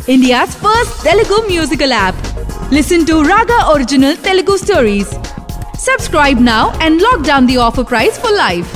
India's first Telugu musical app. Listen to Raga Original Telugu stories. Subscribe now and lock down the offer price for life.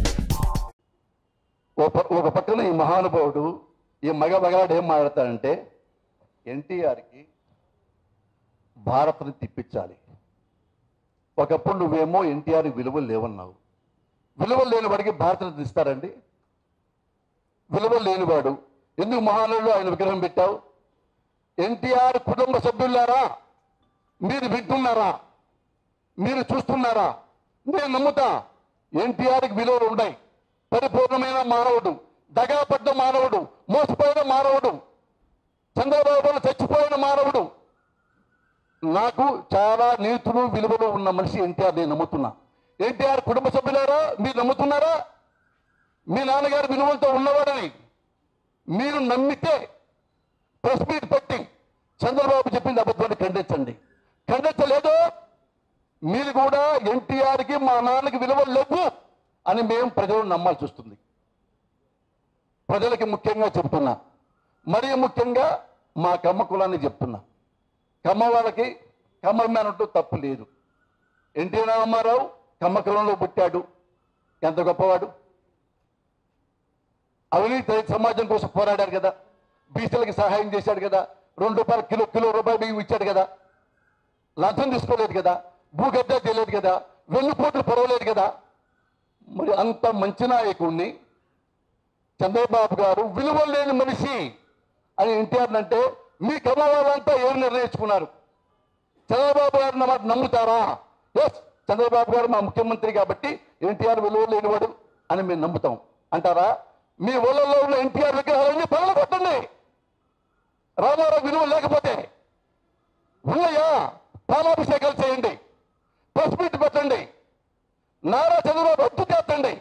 ఒక ఒక పక్కన ఈ మహానుభావుడు ఈ మగ మగాడు ఏం మాట్లాడతాడంటే ఎన్టీఆర్కి భారత్ని తిప్పించాలి ఒకప్పుడు నువ్వేమో ఎన్టీఆర్ విలువలు లేవన్నావు విలువలు లేని వాడికి భారత్ని ఇస్తారండి విలువలు లేనివాడు ఎందుకు మహానుడు ఆయన విగ్రహం పెట్టావు ఎన్టీఆర్ కుటుంబ సభ్యులారా మీరు వింటున్నారా మీరు చూస్తున్నారా నేను నమ్ముతా ఎన్టీఆర్కి విలువలు ఉన్నాయి పరిపూర్ణమైన మానవుడు దగాపడ్డ మానవుడు మోసపోయిన మానవుడు చంద్రబాబు చచ్చిపోయిన మానవుడు నాకు చాలా నీతులు విలువలు ఉన్న మనిషి ఎన్టీఆర్ నేను నమ్ముతున్నా ఎన్టీఆర్ కుటుంబ సభ్యులారా మీరు నమ్ముతున్నారా మీ నాన్నగారు విలువలతో ఉన్నవాడని మీరు నమ్మితే ప్రెస్ మీట్ పెట్టి చంద్రబాబు చెప్పింది అబద్ధాన్ని ఖండించండి ఖండించలేదు మీరు కూడా ఎన్టీఆర్కి మా నాన్నకి విలువలు లేవు అని మేము ప్రజలు నమ్మాల్సి వస్తుంది ప్రజలకి ముఖ్యంగా చెప్తున్నా మరీ ముఖ్యంగా మా కమ్మ కులాన్ని చెప్తున్నా కమ్మ వాళ్ళకి కమ్మ మేనంటూ తప్పు లేదు ఎన్టీ రామారావు కమ్మ కులంలో పుట్టాడు ఎంత గొప్పవాడు అవినీతి రహిత సమాజం కోసం పోరాడారు కదా బీసీలకి సహాయం చేశాడు కదా రెండు రూపాయలు కిలో కిలో రూపాయలు బియ్యం ఇచ్చాడు కదా లంచం తీసుకోలేదు కదా భూగద్ద చేయలేదు కదా వెన్నుపోట్లు పొరవలేదు కదా మరి అంత మంచి నాయకుడిని చంద్రబాబు గారు విలువ లేని మనిషి అని ఎన్టీఆర్ అంటే మీ కమ్మ వాళ్ళంతా ఏం నిర్ణయించుకున్నారు చంద్రబాబు గారు మాట నమ్ముతారా ఎస్ చంద్రబాబు గారు మా ముఖ్యమంత్రి కాబట్టి ఎన్టీఆర్ విలువ లేనివాడు అని మేము నమ్ముతాం అంటారా మీ ఊళ్ళలో ఉన్న ఎన్టీఆర్ విగ్రహాలన్నీ పనులు కొట్టండి రామారావు విలువ లేకపోతే ఉన్నాయా పాలాభిషేకాలు చేయండి ప్రెస్ మీట్ పెట్టండి నారా చంద్రబాబు రద్దు చేస్తండి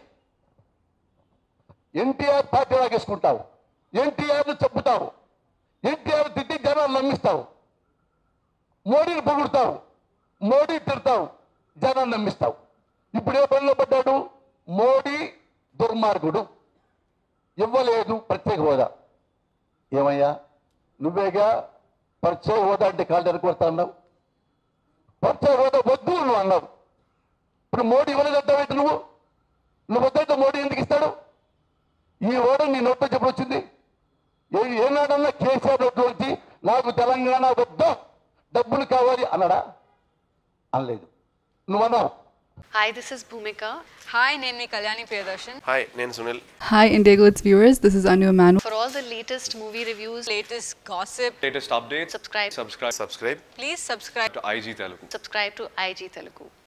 ఎన్టీఆర్ పార్టీ లాగేసుకుంటావు ఎన్టీఆర్ను చెప్పుతావు ఎన్టీఆర్ తిట్టి జనాలు నమ్మిస్తావు మోడీని పొగుడతావు మోడీ తిడతావు జనాన్ని నమ్మిస్తావు ఇప్పుడు ఏ పనిలో పడ్డాడు మోడీ దుర్మార్గుడు ఇవ్వలేదు ప్రత్యేక హోదా ఏమయ్యా నువ్వేగా ప్రత్యేక హోదా అంటే కాళ్ళు ఎరకొడతా అన్నావు ప్రత్యేక హోదా వద్దు నువ్వు అన్నావు ఇప్పుడు మోడీ ఇవ్వలేదంటావేంటి నువ్వు నువ్వు వద్దంటే మోడీ ఎందుకు ఇస్తాడు ఈ ఓడ నీ నోట్లో చెప్పు వచ్చింది ఏ ఏనాడన్నా కేసీఆర్ నోట్లో వచ్చి నాకు తెలంగాణ వద్దు డబ్బులు కావాలి అన్నాడా అనలేదు నువ్వు అన్నావు Hi, this is Bhumika. Hi నేను మీ కళ్యాణి ప్రియదర్శన్ హాయ్ నేను Sunil Hi, Indigo It's viewers. This is Anu Manu. For all the latest movie reviews, latest gossip latest updates subscribe subscribe subscribe please subscribe to IG Telugu. subscribe to IG Telugu.